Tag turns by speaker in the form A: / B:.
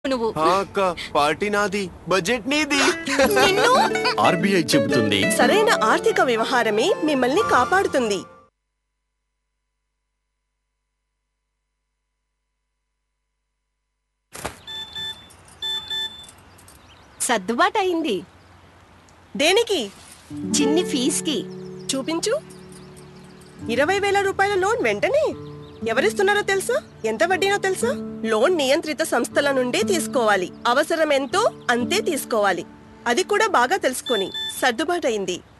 A: నువ్వు
B: ఆ అక్క పార్టీ నాది బడ్జెట్ నీది
A: నిన్ను
C: ఆర్బీఐ చెబుతుంది
D: సరైన ఆర్థిక వ్యవహారమే మిమ్మల్ని కాపాడుతుంది
A: సర్దుబాటు అయింది
D: దేనికి
A: చిన్ని ఫీజుకి
D: చూపించు ఇరవై వేల రూపాయల లోన్ వెంటనే ఎవరిస్తున్నారో తెలుసా ఎంత వడ్డీనో తెలుసా లోన్ నియంత్రిత సంస్థల నుండే తీసుకోవాలి అవసరం ఎంతో అంతే తీసుకోవాలి అది కూడా బాగా తెలుసుకొని సర్దుబాటయింది